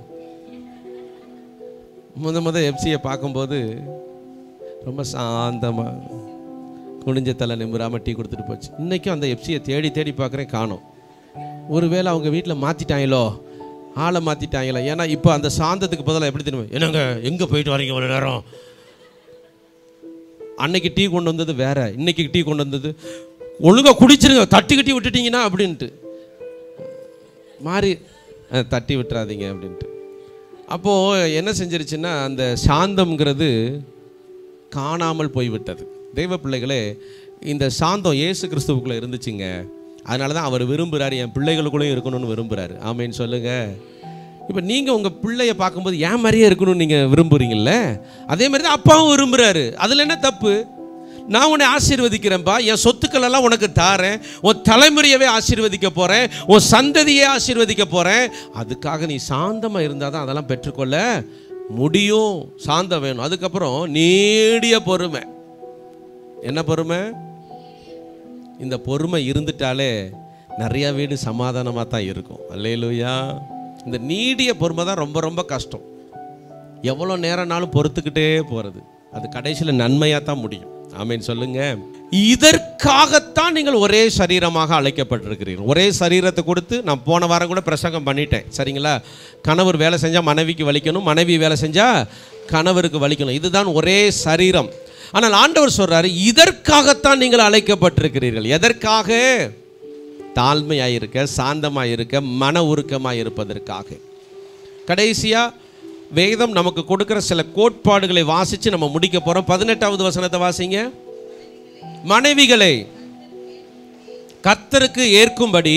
Speaker 1: முத முத எஃப்சியை பார்க்கும்போது ரொம்ப சாந்தமாக குனிஞ்ச தலை நிமிராம டீ கொடுத்துட்டு போச்சு இன்றைக்கும் அந்த எஃப்சியை தேடி தேடி பார்க்குறேன் காணோம் ஒருவேளை அவங்க வீட்டில் மாற்றிட்டாங்களோ ஆளை மாற்றிட்டாங்களோ ஏன்னா இப்போ அந்த சாந்தத்துக்கு பதிலாக எப்படி தெரியுமா என்னங்க எங்கே போயிட்டு வரீங்க ஒரு நேரம் அன்னைக்கு டீ கொண்டு வந்தது வேற இன்னைக்கு டீ கொண்டு வந்தது ஒழுங்கா குடிச்சிருங்க தட்டி கட்டி விட்டுட்டீங்கன்னா அப்படின்ட்டு மாறி அஹ், தட்டி விட்டுறாதீங்க அப்படின்ட்டு அப்போது என்ன செஞ்சிருச்சுன்னா அந்த சாந்தம்ங்கிறது காணாமல் போய்விட்டது தெய்வ பிள்ளைகளே இந்த சாந்தம் இயேசு கிறிஸ்துவுக்குள்ளே இருந்துச்சுங்க அதனால தான் அவர் விரும்புகிறாரு என் பிள்ளைகளுக்குள்ளேயும் இருக்கணும்னு விரும்புகிறாரு ஆமேன்னு சொல்லுங்க இப்போ நீங்கள் உங்கள் பிள்ளைய பார்க்கும்போது ஏன் மாதிரியே இருக்கணும்னு நீங்கள் விரும்புகிறீங்கல்ல அதே மாதிரி தான் அப்பாவும் விரும்புகிறாரு அதில் என்ன தப்பு நான் உன்னை ஆசீர்வதிக்கிறேன்ப்பா என் சொத்துக்கள் எல்லாம் உனக்கு தாரேன் உன் தலைமுறையவே ஆசீர்வதிக்க போகிறேன் உன் சந்ததியே ஆசீர்வதிக்க போகிறேன் அதுக்காக நீ சாந்தமாக இருந்தால் தான் அதெல்லாம் பெற்றுக்கொள்ள முடியும் சாந்தம் வேணும் அதுக்கப்புறம் நீடிய பொறுமை என்ன பொறுமை இந்த பொறுமை இருந்துட்டாலே நிறைய வீடு சமாதானமாக தான் இருக்கும் அல்லேலூயா இந்த நீடிய பொறுமை தான் ரொம்ப ரொம்ப கஷ்டம் எவ்வளோ நேரம்னாலும் பொறுத்துக்கிட்டே போகிறது அது கடைசியில் நன்மையாக தான் முடியும் ஆமேன்னு சொல்லுங்க இதற்காகத்தான் நீங்கள் ஒரே சரீரமாக அழைக்கப்பட்டிருக்கிறீர்கள் ஒரே சரீரத்தை கொடுத்து நான் போன வாரம் கூட பிரசங்கம் பண்ணிட்டேன் சரிங்களா கணவர் வேலை செஞ்சால் மனைவிக்கு வலிக்கணும் மனைவி வேலை செஞ்சால் கணவருக்கு வலிக்கணும் இதுதான் ஒரே சரீரம் ஆனால் ஆண்டவர் சொல்றாரு இதற்காகத்தான் நீங்கள் அழைக்கப்பட்டிருக்கிறீர்கள் எதற்காக தாழ்மையாக இருக்க சாந்தமாக இருக்க மன உருக்கமாக இருப்பதற்காக கடைசியா வேதம் நமக்கு கொடுக்கிற சில கோட்பாடுகளை வாசித்து நம்ம முடிக்க போகிறோம் பதினெட்டாவது வசனத்தை வாசிங்க மனைவிகளை கர்த்தருக்கு ஏற்கும்படி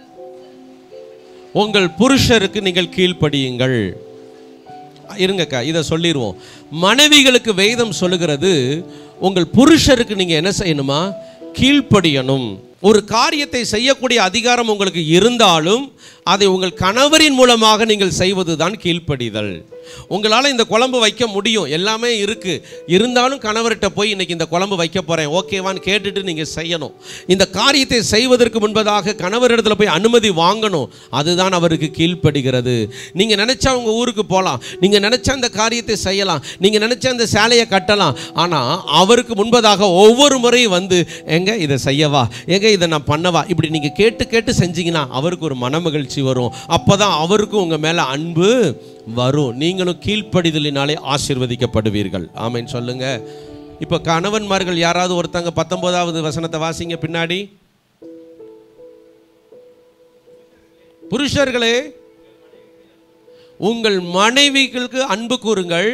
Speaker 1: உங்கள் புருஷருக்கு நீங்கள் கீழ்ப்படியுங்கள் இருங்கக்கா இதை சொல்லிடுவோம் மனைவிகளுக்கு வேதம் சொல்லுகிறது உங்கள் புருஷருக்கு நீங்கள் என்ன செய்யணுமா கீழ்ப்படியணும் ஒரு காரியத்தை செய்யக்கூடிய அதிகாரம் உங்களுக்கு இருந்தாலும் அதை உங்கள் கணவரின் மூலமாக நீங்கள் செய்வது தான் கீழ்ப்படிதல் உங்களால் இந்த குழம்பு வைக்க முடியும் எல்லாமே இருக்கு இருந்தாலும் கணவர்கிட்ட போய் இன்னைக்கு இந்த குழம்பு வைக்க போறேன் ஓகேவான்னு கேட்டுட்டு நீங்க செய்யணும் இந்த காரியத்தை செய்வதற்கு முன்பதாக கணவரிடத்துல போய் அனுமதி வாங்கணும் அதுதான் அவருக்கு கீழ்ப்படுகிறது நீங்க நினைச்சா உங்க ஊருக்கு போகலாம் நீங்க நினைச்சா இந்த காரியத்தை செய்யலாம் நீங்க நினைச்சா இந்த சேலையை கட்டலாம் ஆனா அவருக்கு முன்பதாக ஒவ்வொரு முறையும் வந்து எங்க இதை செய்யவா எங்க இதை நான் பண்ணவா இப்படி நீங்க கேட்டு கேட்டு செஞ்சீங்கன்னா அவருக்கு ஒரு மனமகிழ்ச்சி வரும் அப்பதான் அவருக்கும் உங்க மேல அன்பு வரும் நீங்களும் கீழ்ப்படிதலினாலே ஆசீர்வதிக்கப்படுவீர்கள் ஆமென் சொல்லுங்க இப்போ கணவன்மார்கள் யாராவது ஒருத்தங்க பத்தொன்பதாவது வசனத்தை வாசிங்க பின்னாடி புருஷர்களே உங்கள் மனைவிகளுக்கு அன்பு கூறுங்கள்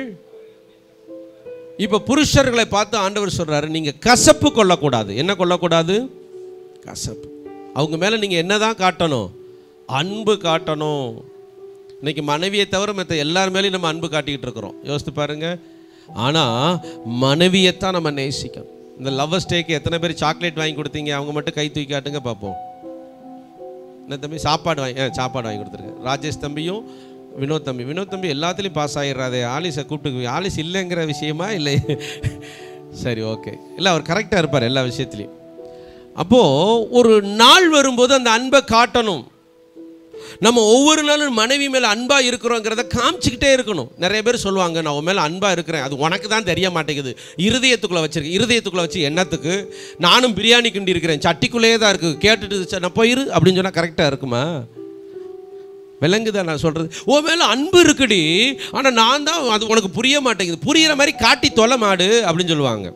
Speaker 1: இப்போ புருஷர்களை பார்த்து ஆண்டவர் சொல்றாரு நீங்க கசப்பு கொள்ளக்கூடாது என்ன கொள்ளக்கூடாது கசப்பு அவங்க மேல நீங்க என்னதான் காட்டணும் அன்பு காட்டணும் இன்னைக்கு மனைவியை தவிர மற்ற எல்லார் மேலேயும் நம்ம அன்பு காட்டிக்கிட்டு இருக்கிறோம் யோசித்து பாருங்க ஆனால் மனைவியைத்தான் நம்ம நேசிக்கணும் இந்த லவ்வர்ஸ் டேக்கு எத்தனை பேர் சாக்லேட் வாங்கி கொடுத்தீங்க அவங்க மட்டும் கை தூக்கி காட்டுங்க பார்ப்போம் என்ன தம்பி சாப்பாடு வாங்கி ஆ, சாப்பாடு வாங்கி கொடுத்துருக்கேன் ராஜேஷ் தம்பியும் வினோத் தம்பி வினோத் தம்பி எல்லாத்துலேயும் பாஸ் ஆகிடுறாதே ஆலிஸை கூப்பிட்டு ஆலிஸ் இல்லைங்கிற விஷயமா இல்லை சரி ஓகே இல்லை அவர் கரெக்டாக இருப்பார் எல்லா விஷயத்துலையும் அப்போது ஒரு நாள் வரும்போது அந்த அன்பை காட்டணும் நம்ம ஒவ்வொரு நாளும் மனைவி மேலே அன்பாக இருக்கிறோங்கிறத காமிச்சிக்கிட்டே இருக்கணும் நிறைய பேர் சொல்லுவாங்க நான் உன் மேலே அன்பாக இருக்கிறேன் அது உனக்கு தான் தெரிய மாட்டேங்குது இருதயத்துக்குள்ளே வச்சிருக்கேன் இருதயத்துக்குள்ளே வச்சு என்னத்துக்கு நானும் பிரியாணி கிண்டி இருக்கிறேன் சட்டிக்குள்ளேயே தான் இருக்குது கேட்டுட்டு சரி, நான் போயிரு அப்படின்னு சொன்னால் கரெக்டாக இருக்குமா விளங்குதா நான் சொல்கிறது உன் மேலே அன்பு இருக்குடி ஆனால் நான் தான் அது உனக்கு புரிய மாட்டேங்குது புரியிற மாதிரி காட்டி தொலை மாடு அப்படின்னு சொல்லுவாங்க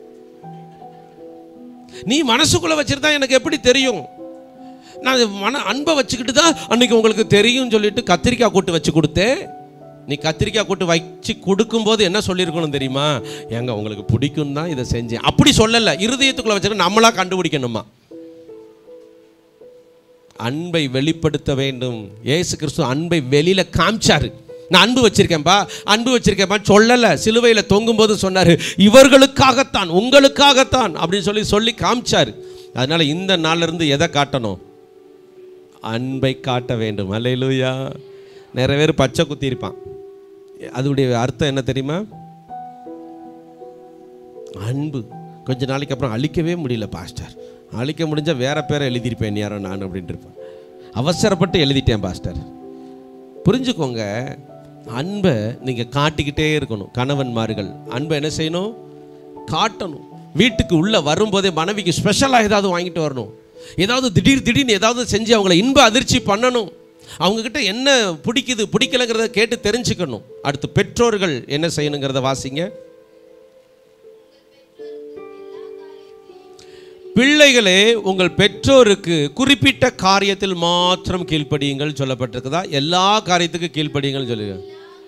Speaker 1: நீ மனசுக்குள்ளே வச்சிருந்தா எனக்கு எப்படி தெரியும் நான் மன அன்பை வச்சுக்கிட்டு தான் அன்னைக்கு உங்களுக்கு தெரியும்னு சொல்லிட்டு கத்திரிக்காய் கூட்டு வச்சு கொடுத்தேன் நீ கத்திரிக்காய் கூட்டு வச்சு கொடுக்கும்போது என்ன சொல்லியிருக்கணும் தெரியுமா ஏங்க உங்களுக்கு பிடிக்கும் தான் இதை செஞ்சேன் அப்படி சொல்லலை இருதயத்துக்குள்ள வச்சுக்க நம்மளா கண்டுபிடிக்கணுமா அன்பை வெளிப்படுத்த வேண்டும் இயேசு கிறிஸ்து அன்பை வெளியில காமிச்சாரு நான் அன்பு வச்சிருக்கேன்பா அன்பு வச்சிருக்கேன்பா சொல்லலை சிலுவையில் தொங்கும்போது சொன்னார் இவர்களுக்காகத்தான் உங்களுக்காகத்தான் அப்படின்னு சொல்லி சொல்லி காமிச்சாரு அதனால இந்த நாள்ல இருந்து எதை காட்டணும் அன்பை காட்ட வேண்டும் அல்லையிலூயா நிறைய பேர் பச்சை குத்தி இருப்பான் அதோடைய அர்த்தம் என்ன தெரியுமா அன்பு கொஞ்ச நாளைக்கு அப்புறம் அழிக்கவே முடியல பாஸ்டர் அழிக்க முடிஞ்சால் வேற பேரை எழுதியிருப்பேன் யாரோ நான் அப்படின்ட்டு இருப்பேன் அவசரப்பட்டு எழுதிட்டேன் பாஸ்டர் புரிஞ்சுக்கோங்க அன்பை நீங்கள் காட்டிக்கிட்டே இருக்கணும் கணவன்மார்கள் அன்பை என்ன செய்யணும் காட்டணும் வீட்டுக்கு உள்ளே வரும்போதே மனைவிக்கு ஸ்பெஷலாக ஏதாவது வாங்கிட்டு வரணும் ஏதாவது திடீர் திடீர்னு ஏதாவது செஞ்சு அவங்கள இன்ப அதிர்ச்சி பண்ணணும் அவங்கக்கிட்ட என்ன பிடிக்குது பிடிக்கலங்கிறத கேட்டு தெரிஞ்சுக்கணும் அடுத்து பெற்றோர்கள் என்ன செய்யணுங்கிறத வாசிங்க பிள்ளைகளே உங்கள் பெற்றோருக்கு குறிப்பிட்ட காரியத்தில் மாத்திரம் கீழ்ப்படியுங்கள் சொல்லப்பட்டிருக்குதா எல்லா காரியத்துக்கும் கீழ்ப்படியுங்கள் சொல்லுங்க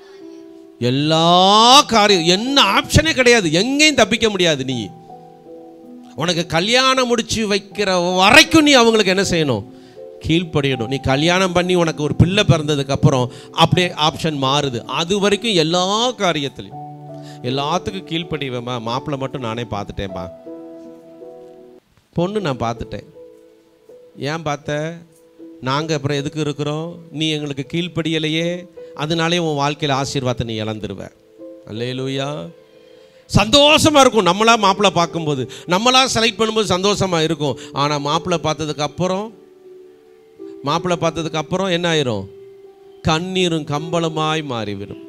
Speaker 1: எல்லா காரியம் என்ன ஆப்ஷனே கிடையாது எங்கேயும் தப்பிக்க முடியாது நீ உனக்கு கல்யாணம் முடிச்சு வைக்கிற வரைக்கும் நீ அவங்களுக்கு என்ன செய்யணும் கீழ்ப்படியணும் நீ கல்யாணம் பண்ணி உனக்கு ஒரு பிள்ளை பிறந்ததுக்கு அப்புறம் அப்படியே ஆப்ஷன் மாறுது அது வரைக்கும் எல்லா காரியத்திலையும் எல்லாத்துக்கும் கீழ்ப்படிவேம்மா மாப்பிள்ளை மட்டும் நானே பார்த்துட்டேன்பா பொண்ணு நான் பார்த்துட்டேன் ஏன் பார்த்த நாங்கள் அப்புறம் எதுக்கு இருக்கிறோம் நீ எங்களுக்கு கீழ்ப்படியலையே அதனாலே உன் வாழ்க்கையில் ஆசீர்வாதத்தை நீ இழந்துருவ அல்லேலூயா சந்தோஷமாக இருக்கும் நம்மளா மாப்பிள்ளை பார்க்கும்போது நம்மளா செலக்ட் பண்ணும்போது சந்தோஷமாக இருக்கும் ஆனால் மாப்பிள்ளை பார்த்ததுக்கு அப்புறம் மாப்பிள்ளை பார்த்ததுக்கு அப்புறம் என்ன ஆயிரும் கண்ணீரும் கம்பளமாய் மாறிவிடும்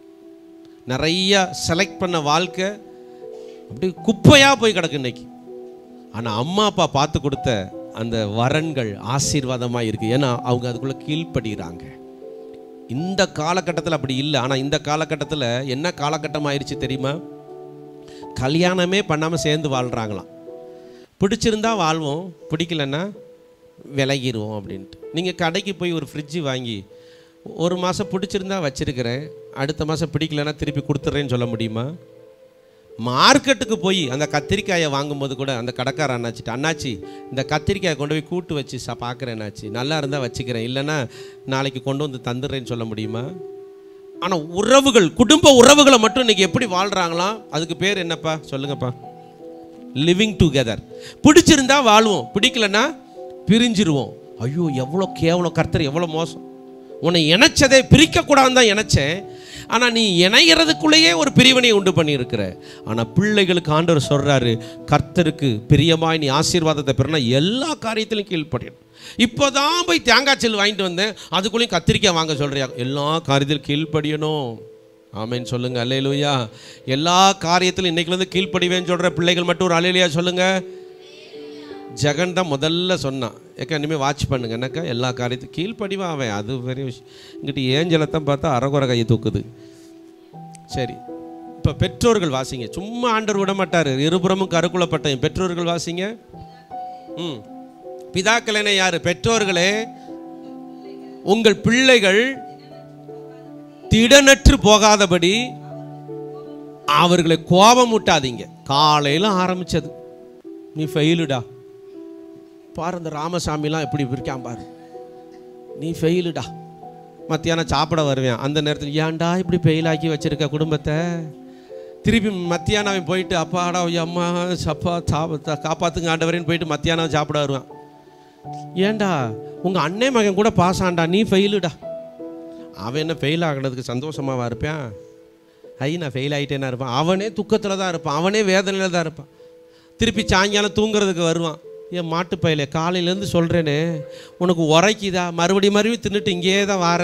Speaker 1: நிறைய செலக்ட் பண்ண வாழ்க்கை அப்படி குப்பையாக போய் கிடக்கு இன்னைக்கு ஆனால் அம்மா அப்பா பார்த்து கொடுத்த அந்த வரன்கள் ஆசீர்வாதமாக இருக்குது ஏன்னா அவங்க அதுக்குள்ளே கீழ்ப்படுகிறாங்க இந்த காலகட்டத்தில் அப்படி இல்லை ஆனால் இந்த காலகட்டத்தில் என்ன காலகட்டம் ஆயிடுச்சு தெரியுமா கல்யாணமே பண்ணாமல் சேர்ந்து வாழ்கிறாங்களாம் பிடிச்சிருந்தா வாழ்வோம் பிடிக்கலன்னா விலகிடுவோம் அப்படின்ட்டு நீங்கள் கடைக்கு போய் ஒரு ஃப்ரிட்ஜு வாங்கி ஒரு மாதம் பிடிச்சிருந்தா வச்சிருக்கிறேன் அடுத்த மாதம் பிடிக்கலன்னா திருப்பி கொடுத்துட்றேன்னு சொல்ல முடியுமா மார்க்கெட்டுக்கு போய் அந்த கத்திரிக்காயை வாங்கும்போது கூட அந்த கடைக்கார அண்ணாச்சிட்டு அண்ணாச்சி இந்த கத்திரிக்காயை கொண்டு போய் கூட்டு வச்சு சா பார்க்குறேன் அண்ணாச்சி நல்லா இருந்தால் வச்சுக்கிறேன் இல்லைன்னா நாளைக்கு கொண்டு வந்து தந்துடுறேன்னு சொல்ல முடியுமா ஆனால் உறவுகள் குடும்ப உறவுகளை மட்டும் இன்னைக்கு எப்படி வாழ்கிறாங்களாம் அதுக்கு பேர் என்னப்பா சொல்லுங்கப்பா லிவிங் டுகெதர் பிடிச்சிருந்தா வாழ்வோம் பிடிக்கலன்னா பிரிஞ்சிருவோம் ஐயோ எவ்வளோ கேவலம் கர்த்தர் எவ்வளோ மோசம் உன்னை இணைச்சதே பிரிக்கக்கூடாதுன்னு தான் இணைச்சேன் ஆனால் நீ இணைகிறதுக்குள்ளேயே ஒரு பிரிவினை உண்டு பண்ணியிருக்கிற ஆனால் பிள்ளைகளுக்கு ஆண்டவர் சொல்கிறாரு கர்த்தருக்கு பிரியமாய் நீ ஆசீர்வாதத்தை பெறனா எல்லா காரியத்திலும் கீழ்ப்படியணும் இப்போ தான் போய் தேங்காய் செல் வாங்கிட்டு வந்தேன் அதுக்குள்ளேயும் கத்திரிக்காய் வாங்க சொல்கிறியா எல்லா காரியத்திலும் கீழ்ப்படியணும் ஆமேன்னு சொல்லுங்க அல்லேலூயா எல்லா காரியத்திலும் இன்னைக்குலேருந்து கீழ்ப்படிவேன்னு சொல்கிற பிள்ளைகள் மட்டும் ஒரு அலையிலையா சொல்லுங்க ஜெகன் தான் முதல்ல சொன்னான் ஏக்கா இனிமேல் வாட்ச் பண்ணுங்க என்னக்கா எல்லா காரியத்துக்கும் கீழ்ப்படிவா அவன் அது பெரிய விஷயம் இங்கிட்ட ஏஞ்சலை தான் பார்த்தா அறகுறை கையை தூக்குது சரி இப்போ பெற்றோர்கள் வாசிங்க சும்மா ஆண்டவர் விட மாட்டார் இருபுறமும் கருக்குலப்பட்ட என் பெற்றோர்கள் வாசிங்க ம் பிதாக்களே யாரு பெற்றோர்களே உங்கள் பிள்ளைகள் திடனற்று போகாதபடி அவர்களை கோபம் முட்டாதீங்க காலையில் ஆரம்பிச்சது நீ ஃபெயிலுடா பாரு இந்த ராமசாமிலாம் எப்படி இருக்கான் பாரு நீ ஃபெயிலுடா மத்தியானம் சாப்பிட வருவேன் அந்த நேரத்தில் ஏன்டா இப்படி ஃபெயிலாக்கி வச்சிருக்க குடும்பத்தை திருப்பி மத்தியானம் அவன் போயிட்டு அப்பாடா ஐயோ, அம்மா சப்பா சாப்பா காப்பாத்துங்க ஆண்டவரேன்னு போயிட்டு மத்தியானம் சாப்பிட வருவான் ஏன்டா உங்கள் அண்ணே மகன் கூட பாஸ் ஆண்டா நீ ஃபெயிலுடா அவன் என்ன ஃபெயில் ஆகினதுக்கு சந்தோஷமாவா இருப்பான் ஐ நான் ஃபெயில் ஆகிட்டேனா இருப்பான் அவனே துக்கத்தில் தான் இருப்பான் அவனே வேதனையில் தான் இருப்பான் திருப்பி சாயங்காலம் தூங்குறதுக்கு வருவான் என் மாட்டு பையில காலையிலேருந்து சொல்கிறேனே உனக்கு உரைக்குதா மறுபடியும் மறுபடியும் தின்னுட்டு இங்கேயே தான் வார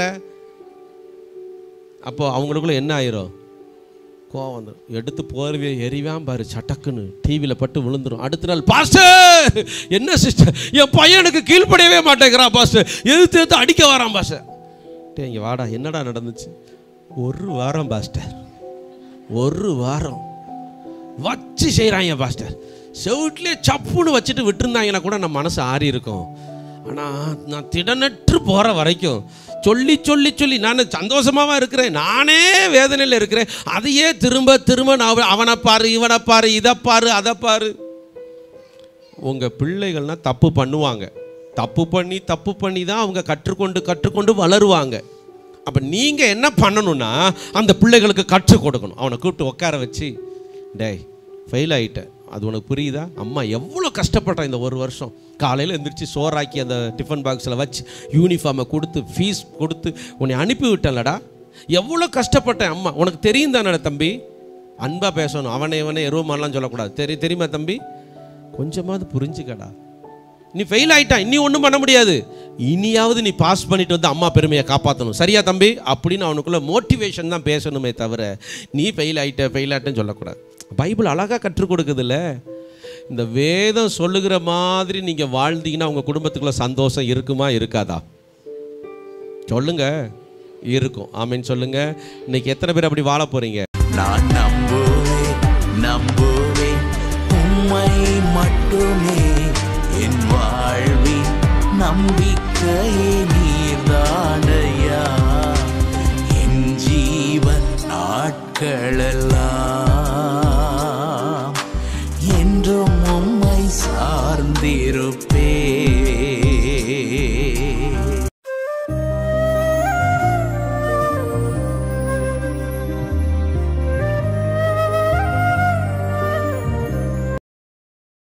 Speaker 1: அப்போ அவங்களுக்குள்ள என்ன ஆயிரும் கோவம் வந்துடும் எடுத்து போர்வே எரிவான் பாரு சட்டக்குன்னு டிவியில் பட்டு விழுந்துரும் அடுத்த நாள் பாஸ்டர் என்ன சிஸ்டர் என் பையனுக்கு கீழ்ப்படியவே மாட்டேங்கிறான் பாஸ்டர் எதிர்த்து எடுத்து அடிக்க வரான் பாஸ்டர் டேய் இங்கே வாடா என்னடா நடந்துச்சு ஒரு வாரம் பாஸ்டர் ஒரு வாரம் வச்சு செய்கிறாங்க பாஸ்டர் செவுட்லேயே சப்புன்னு வச்சுட்டு விட்டுருந்தாங்கன்னா கூட நம்ம மனசு ஆறி இருக்கும் ஆனால் நான் திடனற்று போகிற வரைக்கும் சொல்லி சொல்லி சொல்லி நான் சந்தோஷமாவா இருக்கிறேன் நானே வேதனையில் இருக்கிறேன் அதையே திரும்ப திரும்ப நான் அவனை பாரு இவனை பாரு இதை பாரு அதை பாரு உங்கள் பிள்ளைகள்னா தப்பு பண்ணுவாங்க தப்பு பண்ணி தப்பு பண்ணி தான் அவங்க கற்றுக்கொண்டு கற்றுக்கொண்டு வளருவாங்க அப்போ நீங்கள் என்ன பண்ணணும்னா அந்த பிள்ளைகளுக்கு கற்றுக் கொடுக்கணும் அவனை கூப்பிட்டு உட்கார வச்சு டேய் ஃபெயில் ஆகிட்ட அது உனக்கு புரியுதா அம்மா எவ்வளோ கஷ்டப்பட்டேன் இந்த ஒரு வருஷம் காலையில் எந்திரிச்சு சோறாக்கி அந்த டிஃபன் பாக்ஸில் வச்சு யூனிஃபார்மை கொடுத்து ஃபீஸ் கொடுத்து உன்னை அனுப்பி விட்டேன்லடா எவ்வளோ கஷ்டப்பட்டேன் அம்மா உனக்கு தெரியும் தானடா தம்பி அன்பாக பேசணும் அவனை இவனை எருவமானலாம் சொல்லக்கூடாது தெரி தெரியுமா தம்பி கொஞ்சமாவது புரிஞ்சுக்கடா நீ ஃபெயில் ஆயிட்டா இனி ஒன்றும் பண்ண முடியாது இனியாவது நீ பாஸ் பண்ணிட்டு வந்து அம்மா பெருமையை காப்பாற்றணும் சரியா தம்பி அப்படின்னு அவனுக்குள்ள மோட்டிவேஷன் தான் பேசணுமே தவிர நீ ஃபெயில் ஆயிட்ட ஃபெயில் ஆயிட்டேன்னு சொல்லக்கூடாது பைபிள் அழகாக கற்றுக் கொடுக்குதுல்ல இந்த வேதம் சொல்லுகிற மாதிரி நீங்கள் வாழ்ந்தீங்கன்னா உங்கள் குடும்பத்துக்குள்ள சந்தோஷம் இருக்குமா இருக்காதா சொல்லுங்க இருக்கும் ஆமீன் சொல்லுங்க இன்னைக்கு எத்தனை பேர் அப்படி வாழ போறீங்க
Speaker 3: நான் நம்புவேன் நம்புவேன் உம்மை மட்டுமே என் வாழ்வின் நம்பிக்கையே நீர்தானையா என் ஜீவன் நாட்களெல்லாம்